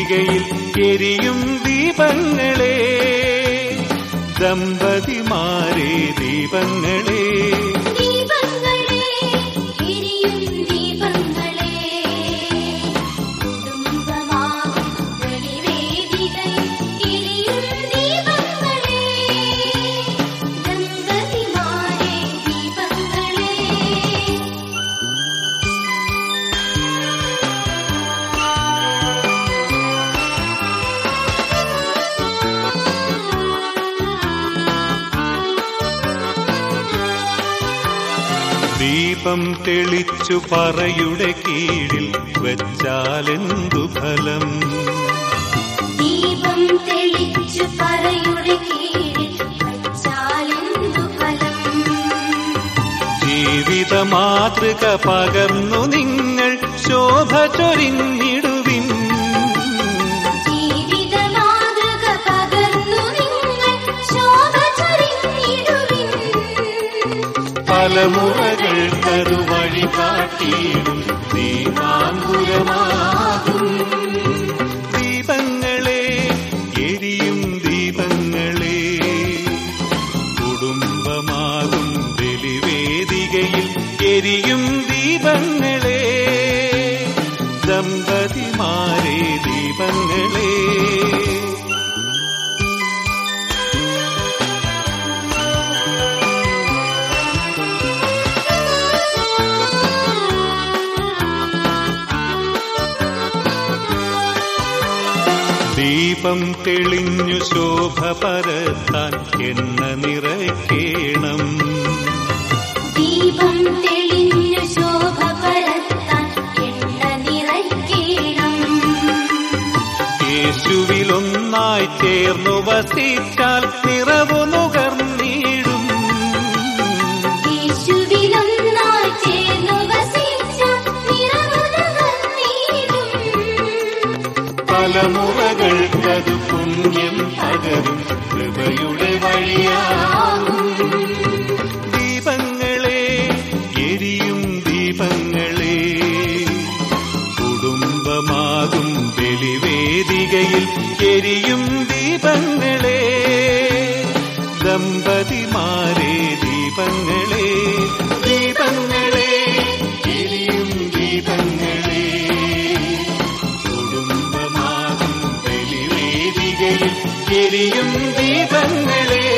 ബലിവേദികയിൽ എരിയും ദീപങ്ങളെ ദമ്പതിമാരെ ദീപങ്ങളെ ദീപങ്ങളെ എരിയും ദീപങ്ങളെ കുടുംബമാകും ബലിവേദികയിൽ എരിയും ദീപങ്ങളെ ദമ്പതിമാരെ ദീപങ്ങളെ ദീപം തെളിച്ചു പറയുടെ കീഴിൽ വെച്ചാലെന്തു ഫലം ദീപം തെളിച്ചു പറയുടെ കീഴിൽ വച്ചാലെന്തു ഫലം ജീവിത മാതൃക പകർന്നു നിങ്ങൾ ശോഭ ചൊരിഞ്ഞിടുവിൻ ജീവിത മാതൃക പകർന്നു നിങ്ങൾ ശോഭ ചൊരിഞ്ഞിടുവിൻ തലമുറകൾക്കതു വഴി കാട്ടിയിടും ദീപാങ്കുരമാകും ദീപങ്ങളെ എരിയും ദീപങ്ങളെ കുടുംബമാകും ബലിവേദികയിൽ എരിയും ദീപങ്ങളെ ദമ്പതിമാരെ ദീപങ്ങളെ ദീപം തെളിഞ്ഞു ശോഭ പരത്താൻ എണ്ണ നിറയ്ക്കേണം ദീപം തെളിഞ്ഞു ശോഭ പരത്താൻ എണ്ണ നിറയ്ക്കണം യേശുവിലൊന്നായി ചേർന്നു വസിച്ചാൽ നിറവു നുകർന്നിടും യേശുവിലൊന്നായി ചേർന്നു വസിച്ച നിറവുനീടും തലമുറകൾക്കതു പുണ്യം പകരും കൃപയുടെ വഴിയാകും ദീപങ്ങളെ എരിയും ദീപങ്ങളെ കുടുംബമാകും ബലിവേദികയിൽ എരിയും ദീപങ്ങളെ ദമ്പതിമാരെ ദീപങ്ങളെ ദീപങ്ങളെ എരിയും ദീപങ്ങളെ കുടുംബമാകും ബലിവേദികയിൽ എരിയും ദീപങ്ങളെ